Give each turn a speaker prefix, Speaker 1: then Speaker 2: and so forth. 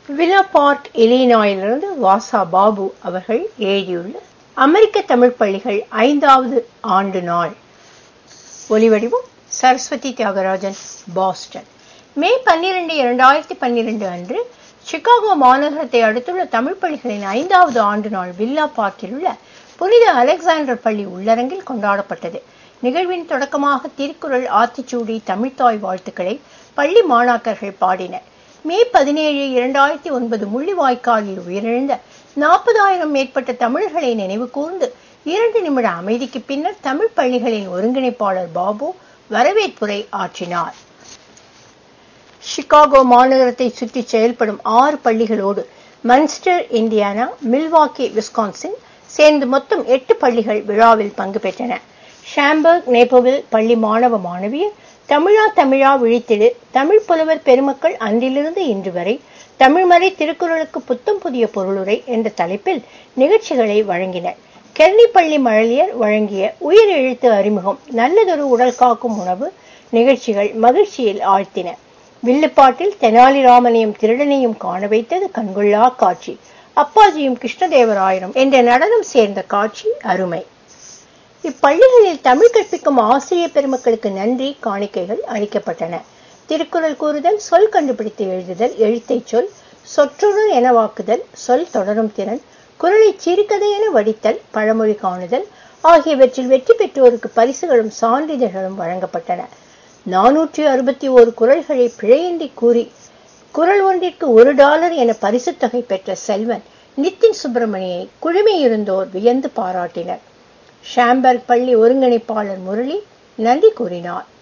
Speaker 1: விலா பார்க் இலினாயிலிருந்து வாசா பாபு அவர்கள் எழுதியுள்ள அமெரிக்க தமிழ் பள்ளிகள் ஐந்தாவது ஆண்டு நாள் ஒலிவடிவம் சரஸ்வதி தியாகராஜன் பாஸ்டன் மே பன்னிரண்டு இரண்டாயிரத்தி பன்னிரண்டு அன்று சிகாகோ மாநகரத்தை அடுத்துள்ள தமிழ் பள்ளிகளின் ஐந்தாவது ஆண்டு நாள் வில்லா பார்க்கில் உள்ள புனித அலெக்சாண்டர் பள்ளி உள்ளரங்கில் கொண்டாடப்பட்டது நிகழ்வின் தொடக்கமாக திருக்குறள் ஆத்திச்சூடி தமிழ்த்தாய் வாழ்த்துக்களை பள்ளி மாணாக்கர்கள் பாடினர் மே பதினேழு இரண்டாயிரத்தி ஒன்பது முள்ளிவாய்க்காலில் உயிரிழந்த நாற்பதாயிரம் மேற்பட்ட தமிழர்களை நினைவு கூர்ந்து இரண்டு நிமிட அமைதிக்கு பின்னர் தமிழ் பள்ளிகளின் ஒருங்கிணைப்பாளர் பாபு வரவேற்புரை ஆற்றினார் சிகாகோ மாநகரத்தை சுற்றி செயல்படும் ஆறு பள்ளிகளோடு மன்ஸ்டர் இந்தியானா மில்வாக்கி விஸ்கான்சின் சேர்ந்து மொத்தம் எட்டு பள்ளிகள் விழாவில் பங்கு பெற்றன ஷாம்பர்க் நேபோவில் பள்ளி மாணவ மாணவியர் தமிழா தமிழா விழித்திடு தமிழ் புலவர் பெருமக்கள் அன்றிலிருந்து இன்று வரை தமிழ்மறை திருக்குறளுக்கு புத்தம் புதிய பொருளுரை என்ற தலைப்பில் நிகழ்ச்சிகளை வழங்கினர் கெர்னிப்பள்ளி மழலியர் வழங்கிய உயிர் எழுத்து அறிமுகம் நல்லதொரு உடல் காக்கும் உணவு நிகழ்ச்சிகள் மகிழ்ச்சியில் ஆழ்த்தின வில்லுப்பாட்டில் தெனாலிராமனையும் திருடனையும் காண வைத்தது கண்கொள்ளா காட்சி அப்பாஜியும் கிருஷ்ணதேவராயரும் என்ற நடனம் சேர்ந்த காட்சி அருமை இப்பள்ளிகளில் தமிழ் கற்பிக்கும் ஆசிரியர் பெருமக்களுக்கு நன்றி காணிக்கைகள் அளிக்கப்பட்டன திருக்குறள் கூறுதல் சொல் கண்டுபிடித்து எழுதுதல் எழுத்தை சொல் சொற்றொடர் என வாக்குதல் சொல் தொடரும் திறன் குரலை சிறுகதை என வடித்தல் பழமொழி காணுதல் ஆகியவற்றில் வெற்றி பெற்றோருக்கு பரிசுகளும் சான்றிதழ்களும் வழங்கப்பட்டன நானூற்றி அறுபத்தி ஓரு குரல்களை பிழையின்றி கூறி குரல் ஒன்றிற்கு ஒரு டாலர் என பரிசு தொகை பெற்ற செல்வன் நித்தின் சுப்பிரமணியை குழுமையிருந்தோர் வியந்து பாராட்டினர் ஷாம்பர்க் பள்ளி ஒருங்கிணைப்பாளர் முரளி நன்றி கூறினார்